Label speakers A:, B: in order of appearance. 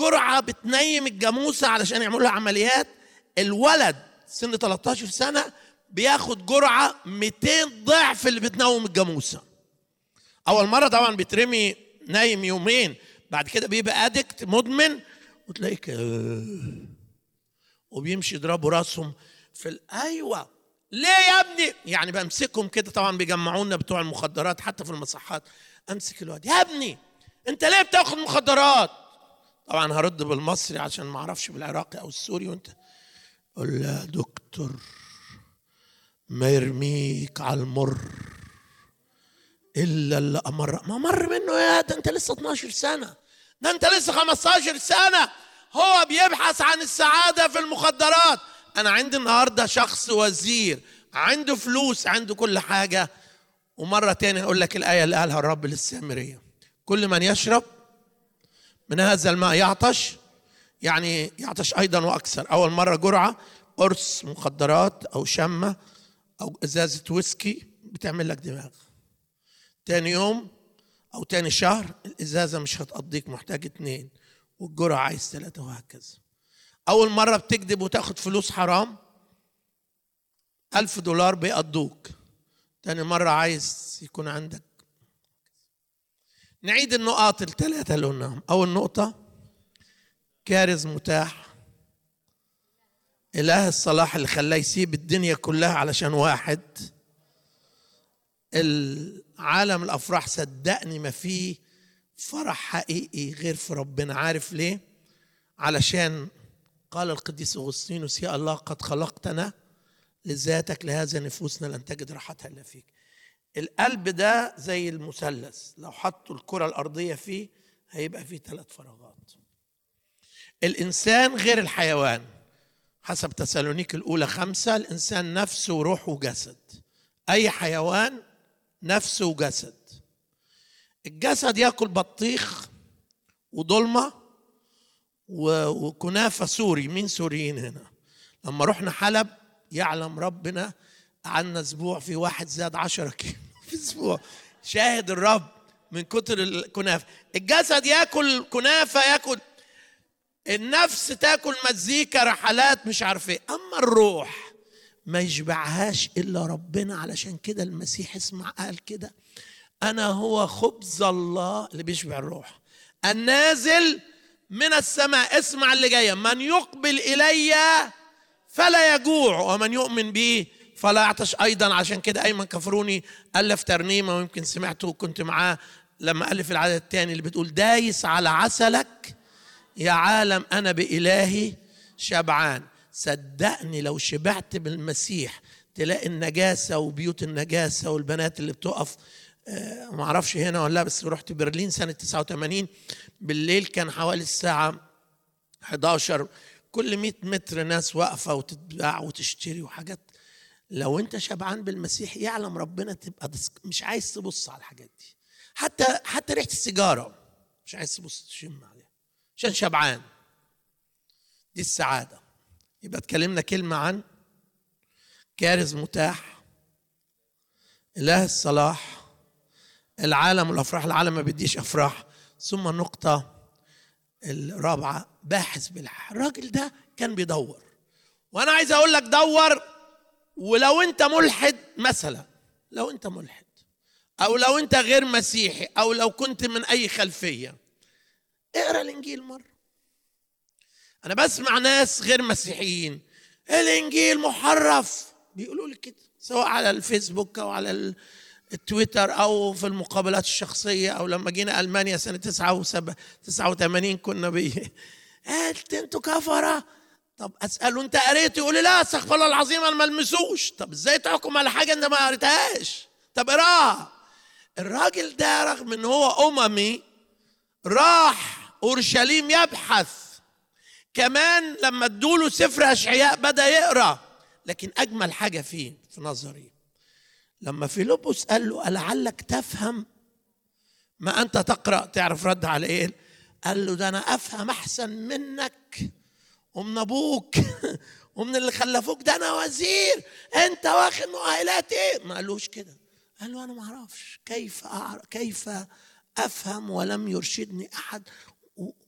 A: جرعه بتنيم الجاموسه علشان يعملوا لها عمليات الولد سن 13 سنه بياخد جرعه 200 ضعف اللي بتنوم الجاموسه اول مره طبعا بيترمي نايم يومين بعد كده بيبقى ادكت مدمن وتلاقيك آه، وبيمشي يضربوا راسهم في ال... ايوه ليه يا ابني يعني بمسكهم كده طبعا بيجمعونا بتوع المخدرات حتى في المصحات امسك الواد يا ابني انت ليه بتاخد مخدرات طبعا هرد بالمصري عشان ما اعرفش بالعراقي او السوري وانت قول له يا دكتور ما يرميك على المر الا اللي امر ما مر منه يا ده انت لسه 12 سنه ده انت لسه 15 سنه هو بيبحث عن السعاده في المخدرات انا عندي النهارده شخص وزير عنده فلوس عنده كل حاجه ومره تاني اقول لك الايه اللي قالها الرب للسامريه كل من يشرب من هذا الماء يعطش يعني يعطش ايضا واكثر اول مره جرعه قرص مخدرات او شمه او ازازه ويسكي بتعمل لك دماغ تاني يوم او تاني شهر الازازه مش هتقضيك محتاج اتنين والجرعه عايز ثلاثه وهكذا اول مره بتكذب وتاخد فلوس حرام ألف دولار بيقضوك تاني مرة عايز يكون عندك نعيد النقاط الثلاثة اللي قلناهم أول نقطة كارز متاح إله الصلاح اللي خلاه يسيب الدنيا كلها علشان واحد العالم الأفراح صدقني ما فيه فرح حقيقي غير في ربنا عارف ليه علشان قال القديس أغسطينوس يا الله قد خلقتنا لذاتك لهذا نفوسنا لن تجد راحتها إلا فيك القلب ده زي المثلث لو حطوا الكرة الأرضية فيه هيبقى فيه ثلاث فراغات الإنسان غير الحيوان حسب تسالونيك الأولى خمسة الإنسان نفس وروح وجسد أي حيوان نفس وجسد الجسد ياكل بطيخ وضلمة و- وكنافة سوري مين سوريين هنا لما رحنا حلب يعلم ربنا قعدنا اسبوع في واحد زاد عشرة كيلو في اسبوع شاهد الرب من كتر الكنافة الجسد ياكل كنافة ياكل النفس تاكل مزيكا رحلات مش عارف ايه اما الروح ما يشبعهاش الا ربنا علشان كده المسيح اسمع قال كده انا هو خبز الله اللي بيشبع الروح النازل من السماء اسمع اللي جايه من يقبل الي فلا يجوع ومن يؤمن بي فلا يعطش ايضا عشان كده ايمن كفروني الف ترنيمه ويمكن سمعته وكنت معاه لما الف العدد الثاني اللي بتقول دايس على عسلك يا عالم انا بالهي شبعان صدقني لو شبعت بالمسيح تلاقي النجاسه وبيوت النجاسه والبنات اللي بتقف آه، ما اعرفش هنا ولا لا بس رحت برلين سنه 89 بالليل كان حوالي الساعه 11 كل 100 متر ناس واقفه وتتباع وتشتري وحاجات لو انت شبعان بالمسيح يعلم ربنا تبقى دس- مش عايز تبص على الحاجات دي حتى حتى ريحه السيجاره مش عايز تبص تشم عليها عشان شبعان دي السعاده يبقى اتكلمنا كلمه عن كارز متاح اله الصلاح العالم والافراح العالم ما بيديش افراح ثم النقطه الرابعه باحث بالحق الراجل ده كان بيدور وانا عايز اقول لك دور ولو انت ملحد مثلا لو انت ملحد او لو انت غير مسيحي او لو كنت من اي خلفيه اقرا الانجيل مره انا بسمع ناس غير مسيحيين الانجيل محرف بيقولوا لي كده سواء على الفيسبوك او على ال- التويتر او في المقابلات الشخصيه او لما جينا المانيا سنه 89 كنا بي قالت انتوا كفره طب اساله انت قريت يقول لي لا استغفر الله العظيم انا ما المسوش طب ازاي تحكم على حاجه انت ما قريتهاش طب اقراها الراجل ده رغم ان هو اممي راح اورشليم يبحث كمان لما ادوله سفر اشعياء بدا يقرا لكن اجمل حاجه فيه في نظري لما فيلبس قال له ألعلك تفهم ما انت تقرا تعرف رد على ايه قال له ده انا افهم احسن منك ومن ابوك ومن اللي خلفوك ده انا وزير انت واخد مؤهلات ايه ما قالوش كده قال له انا ما اعرفش كيف أعرف كيف افهم ولم يرشدني احد و-